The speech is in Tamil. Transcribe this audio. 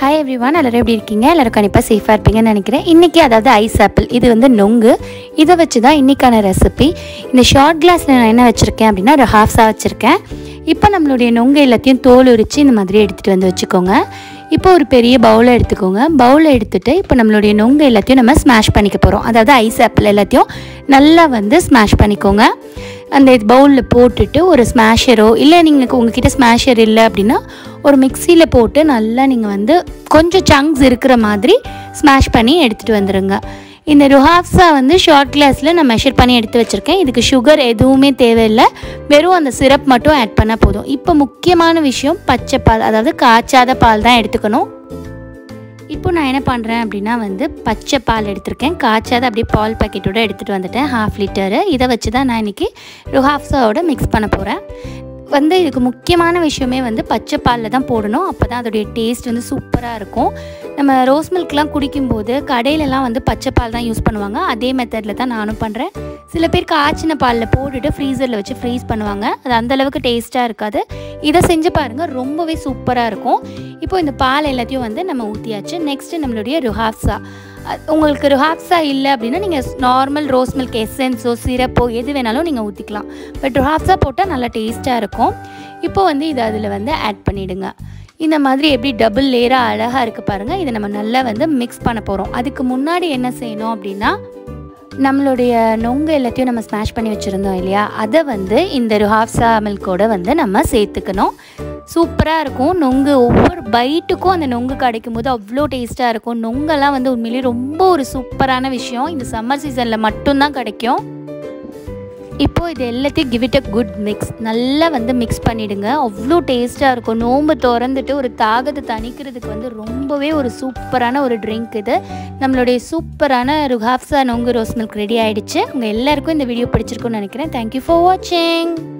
ஹாய் எவ்ரி ஒன் எல்லோரும் எப்படி இருக்கீங்க எல்லோரும் கண்டிப்பாக சேஃபாக இருப்பீங்கன்னு நினைக்கிறேன் இன்றைக்கி அதாவது ஐஸ் ஆப்பிள் இது வந்து நொங்கு இதை வச்சு தான் இன்றைக்கான ரெசிபி இந்த ஷார்ட் கிளாஸில் நான் என்ன வச்சுருக்கேன் அப்படின்னா ஒரு ஹாஃப்ஸாக வச்சுருக்கேன் இப்போ நம்மளுடைய நொங்கு எல்லாத்தையும் தோல் உரித்து இந்த மாதிரி எடுத்துகிட்டு வந்து வச்சுக்கோங்க இப்போ ஒரு பெரிய பவுலை எடுத்துக்கோங்க பவுலை எடுத்துகிட்டு இப்போ நம்மளுடைய நொங்கு எல்லாத்தையும் நம்ம ஸ்மாஷ் பண்ணிக்க போகிறோம் அதாவது ஐஸ் ஆப்பிள் எல்லாத்தையும் நல்லா வந்து ஸ்மாஷ் பண்ணிக்கோங்க அந்த பவுலில் போட்டுட்டு ஒரு ஸ்மாஷரோ இல்லை நீங்கள் உங்ககிட்ட ஸ்மாஷர் இல்லை அப்படின்னா ஒரு மிக்சியில் போட்டு நல்லா நீங்கள் வந்து கொஞ்சம் சங்க்ஸ் இருக்கிற மாதிரி ஸ்மாஷ் பண்ணி எடுத்துகிட்டு வந்துடுங்க இந்த ருஹாப்ஸா வந்து ஷார்ட் கிளாஸில் நான் மெஷர் பண்ணி எடுத்து வச்சுருக்கேன் இதுக்கு சுகர் எதுவுமே தேவையில்லை வெறும் அந்த சிரப் மட்டும் ஆட் பண்ணால் போதும் இப்போ முக்கியமான விஷயம் பச்சை பால் அதாவது காய்ச்சாத பால் தான் எடுத்துக்கணும் இப்போ நான் என்ன பண்ணுறேன் அப்படின்னா வந்து பச்சை பால் எடுத்திருக்கேன் காய்ச்சாத அப்படியே பால் பாக்கெட்டோட எடுத்துகிட்டு வந்துட்டேன் ஹாஃப் லிட்டரு இதை வச்சு தான் நான் இன்றைக்கி ருஹாப்ஸாவோட மிக்ஸ் பண்ண போகிறேன் வந்து இதுக்கு முக்கியமான விஷயமே வந்து பச்சை பாலில் தான் போடணும் அப்போ தான் அதோடைய டேஸ்ட் வந்து சூப்பராக இருக்கும் நம்ம ரோஸ் மில்க்லாம் குடிக்கும்போது கடையிலலாம் வந்து பச்சை பால் தான் யூஸ் பண்ணுவாங்க அதே மெத்தடில் தான் நானும் பண்ணுறேன் சில பேர் காய்ச்சின பாலில் போட்டுட்டு ஃப்ரீசரில் வச்சு ஃப்ரீஸ் பண்ணுவாங்க அது அந்தளவுக்கு டேஸ்ட்டாக இருக்காது இதை செஞ்சு பாருங்கள் ரொம்பவே சூப்பராக இருக்கும் இப்போ இந்த பால் எல்லாத்தையும் வந்து நம்ம ஊற்றியாச்சு நெக்ஸ்ட்டு நம்மளுடைய ருஹாப்ஸா உங்களுக்கு ருஹாப்ஸா இல்லை அப்படின்னா நீங்கள் நார்மல் ரோஸ் மில்க் எசன்ஸோ சிரப்போ எது வேணாலும் நீங்கள் ஊற்றிக்கலாம் பட் ருஹாப்ஸா போட்டால் நல்லா டேஸ்ட்டாக இருக்கும் இப்போ வந்து இது அதில் வந்து ஆட் பண்ணிவிடுங்க இந்த மாதிரி எப்படி டபுள் லேயராக அழகாக இருக்குது பாருங்கள் இதை நம்ம நல்லா வந்து மிக்ஸ் பண்ண போகிறோம் அதுக்கு முன்னாடி என்ன செய்யணும் அப்படின்னா நம்மளுடைய நொங்கு எல்லாத்தையும் நம்ம ஸ்மாஷ் பண்ணி வச்சுருந்தோம் இல்லையா அதை வந்து இந்த ருஹாப்ஸா மில்கோட வந்து நம்ம சேர்த்துக்கணும் சூப்பராக இருக்கும் நொங்கு ஒவ்வொரு பைட்டுக்கும் அந்த நொங்கு கிடைக்கும் போது அவ்வளோ டேஸ்ட்டாக இருக்கும் நொங்கெல்லாம் வந்து உண்மையிலேயே ரொம்ப ஒரு சூப்பரான விஷயம் இந்த சம்மர் சீசனில் மட்டும்தான் கிடைக்கும் இப்போது இது எல்லாத்தையும் give it a good mix நல்லா வந்து மிக்ஸ் பண்ணிவிடுங்க அவ்வளோ டேஸ்ட்டாக இருக்கும் நோம்பு திறந்துட்டு ஒரு தாகத்தை தணிக்கிறதுக்கு வந்து ரொம்பவே ஒரு சூப்பரான ஒரு ட்ரிங்க் இது நம்மளுடைய சூப்பரான ருஹாப்ஸா நொங்கு ரோஸ் மில்க் ரெடி ஆகிடுச்சு உங்கள் எல்லாருக்கும் இந்த வீடியோ பிடிச்சிருக்குன்னு நினைக்கிறேன் தேங்க்யூ ஃபார் வாட்சிங்